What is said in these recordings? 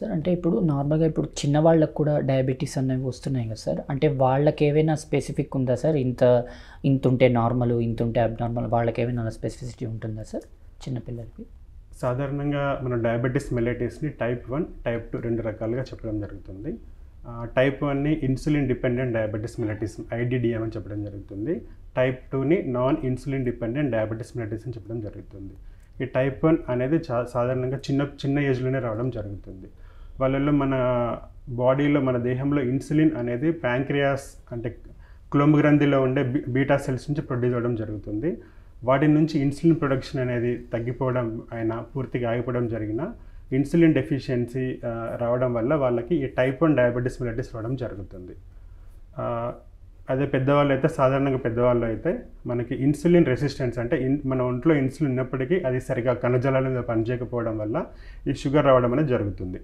sir అంటే ఇప్పుడు నార్మల్గా ఇప్పుడు చిన్న వాళ్ళకు కూడా డయాబెటీస్ అనేవి వస్తున్నాయి కదా సార్ అంటే వాళ్ళకి ఏమైనా స్పెసిఫిక్ ఉందా సార్ ఇంత ఇంత ఉంటే నార్మల్ ఇంత ఉంటే అబ్నార్మల్ వాళ్ళకి ఏమైనా స్పెసిఫిసిటీ ఉంటుందా సార్ చిన్నపిల్లలకి సాధారణంగా మన డయాబెటీస్ మెలైటిస్ని టైప్ వన్ టైప్ టూ రెండు రకాలుగా చెప్పడం జరుగుతుంది టైప్ వన్ని insulin dependent diabetes mellitus IDDM అని చెప్పడం జరుగుతుంది టైప్ టూని non insulin dependent diabetes mellitus అని చెప్పడం జరుగుతుంది ఈ టైప్ వన్ అనేది చా సాధారణంగా చిన్న చిన్న ఏజ్లోనే రావడం జరుగుతుంది వాళ్ళల్లో మన బాడీలో మన దేహంలో ఇన్సులిన్ అనేది ప్యాంక్రియాస్ అంటే క్లోమ్ గ్రంథిలో ఉండే బీ- బీటా సెల్స్ నుంచి ప్రొడ్యూస్ అవ్వడం జరుగుతుంది వాటి నుంచి ఇన్సులిన్ ప్రొడక్షన్ అనేది తగ్గిపోవడం అయినా పూర్తిగా ఆగిపోవడం జరిగిన ఇన్సులిన్ డెఫిషియన్సీ రావడం వల్ల వాళ్ళకి ఈ టైప్ వన్ డయాబెటీస్ మెలైటిస్ రావడం జరుగుతుంది ఆ, అదే పెద్దవాళ్ళు అయితే సాధారణంగా పెద్దవాళ్ళు అయితే మనకి ఇన్సులిన్ రెసిస్టెన్స్ అంటే ఇన్ మన ఒంట్లో ఇన్సులిన్ ఉన్నప్పటికీ అది సరిగా కణజాలాల మీద పనిచేయకపోవడం వల్ల ఈ షుగర్ రావడం అనేది జరుగుతుంది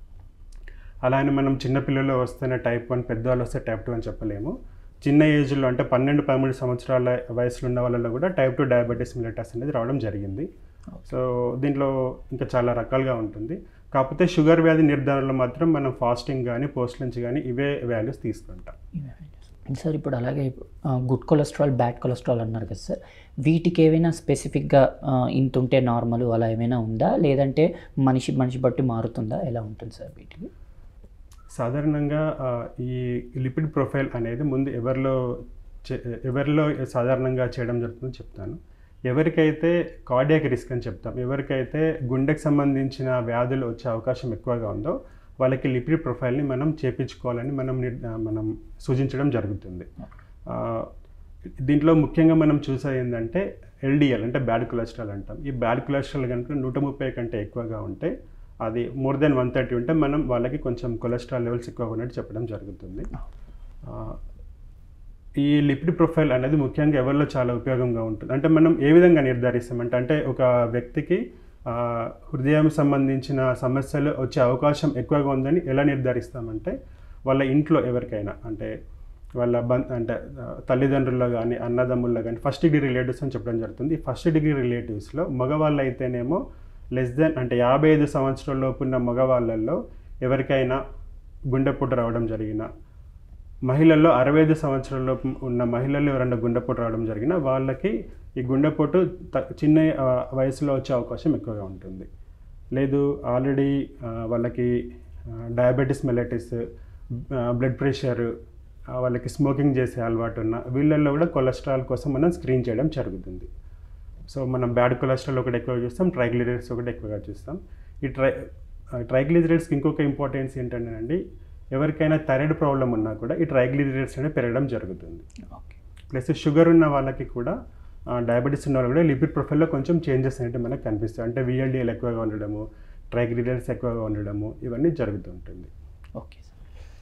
అలానే మనం చిన్నపిల్లలు వస్తేనే టైప్ వన్ పెద్దవాళ్ళు వస్తే టైప్ టూ అని చెప్పలేము చిన్న ఏజ్లో అంటే పన్నెండు పదమూడు సంవత్సరాల వయసులో ఉన్న వాళ్ళలో కూడా టైప్ టూ డయాబెటీస్ మిలిటస్ అనేది రావడం జరిగింది సో దీంట్లో ఇంకా చాలా రకాలుగా ఉంటుంది కాకపోతే షుగర్ వ్యాధి నిర్ధారణలో మాత్రం మనం ఫాస్టింగ్ కానీ పోస్ట్ లంచ్ కానీ ఇవే వాల్యూస్ తీసుకుంటాం సార్ ఇప్పుడు అలాగే గుడ్ కొలెస్ట్రాల్ బ్యాడ్ కొలెస్ట్రాల్ అన్నారు కదా సార్ వీటికి ఏమైనా స్పెసిఫిక్గా ఇంత ఉంటే నార్మల్ అలా ఏమైనా ఉందా లేదంటే మనిషి మనిషి బట్టి మారుతుందా ఎలా ఉంటుంది సార్ వీటికి సాధారణంగా ఆ, ఈ లిపిడ్ ప్రొఫైల్ అనేది ముందు ఎవరిలో చే- ఎవరిలో సాధారణంగా చేయడం జరుగుతుందో చెప్తాను ఎవరికైతే కార్డియాక్ రిస్క్ అని చెప్తాం ఎవరికైతే గుండెకి సంబంధించిన వ్యాధులు వచ్చే అవకాశం ఎక్కువగా ఉందో వాళ్ళకి లిపిడ్ ప్రొఫైల్ని మనం చేపించుకోవాలని మనం నిర్- మనం సూచించడం జరుగుతుంది ఆ, దీంట్లో ముఖ్యంగా మనం చూసేది ఏంటంటే ఎల్డిఎల్ అంటే బ్యాడ్ కొలెస్ట్రాల్ అంటాం ఈ బ్యాడ్ కొలెస్ట్రాల్ కనుక నూట ముప్పై కంటే ఎక్కువగా ఉంటే అది మోర్ దెన్ వన్ థర్టీ ఉంటే మనం వాళ్ళకి కొంచెం కొలెస్ట్రాల్ లెవెల్స్ ఎక్కువగా ఉన్నట్టు చెప్పడం జరుగుతుంది ఆ, ఈ లిపిడ్ ప్రొఫైల్ అనేది ముఖ్యంగా ఎవరిలో చాలా ఉపయోగంగా ఉంటుంది అంటే మనం ఏ విధంగా నిర్ధారిస్తామంటే అంటే ఒక వ్యక్తికి ఆ, హృదయం సంబంధించిన సమస్యలు వచ్చే అవకాశం ఎక్కువగా ఉందని ఎలా నిర్ధారిస్తామంటే వాళ్ళ ఇంట్లో ఎవరికైనా అంటే వాళ్ళ బం అంటే ఆ, తల్లిదండ్రుల్లో కానీ అన్నదమ్ముల్లో కానీ ఫస్ట్ డిగ్రీ రిలేటివ్స్ అని చెప్పడం జరుగుతుంది ఈ ఫస్ట్ డిగ్రీ రిలేటివ్స్లో మగవాళ్ళు అయితేనేమో లెస్ దెన్ అంటే యాభై ఐదు సంవత్సరాల లోపు ఉన్న మగవాళ్ళల్లో ఎవరికైనా గుండెపోటు రావడం జరిగిన మహిళల్లో అరవై ఐదు సంవత్సరాల ఉన్న మహిళలు ఎవరైనా గుండెపోటు రావడం జరిగినా వాళ్ళకి ఈ గుండెపోటు త- చిన్న ఆ, వయసులో వచ్చే అవకాశం ఎక్కువగా ఉంటుంది లేదు ఆల్రెడీ వాళ్ళకి డయాబెటీస్ మెలైటిస్ బ్లడ్ ప్రెషర్ వాళ్ళకి స్మోకింగ్ చేసే అలవాటు ఉన్న వీళ్ళల్లో కూడా కొలెస్ట్రాల్ కోసం మనం స్క్రీన్ చేయడం జరుగుతుంది సో మనం బ్యాడ్ కొలెస్ట్రాల్ ఒకటి ఎక్కువగా చూస్తాం ట్రైగ్లిజరైడ్స్ ఒకటి ఎక్కువగా చూస్తాం ఈ ట్రై ట్రైగ్లిజరైడ్స్కి ఇంకొక ఇంపార్టెన్స్ ఏంటంటేనండి ఎవరికైనా థైరాయిడ్ ప్రాబ్లం ఉన్నా కూడా ఈ ట్రైగ్లిజరైడ్స్ అనేది పెరగడం జరుగుతుంది ఓకే ప్లస్ షుగర్ ఉన్న వాళ్ళకి కూడా డయాబెటీస్ ఉన్న వాళ్ళు కూడా లిపిడ్ ప్రొఫైల్లో కొంచెం చేంజెస్ అనేవి మనకు కనిపిస్తాయి అంటే విఎల్డిఎల్ ఎక్కువగా ఉండడము ట్రైగ్లిజరైడ్స్ ఎక్కువగా ఉండడము ఇవన్నీ జరుగుతుంటుంది ఓకే సార్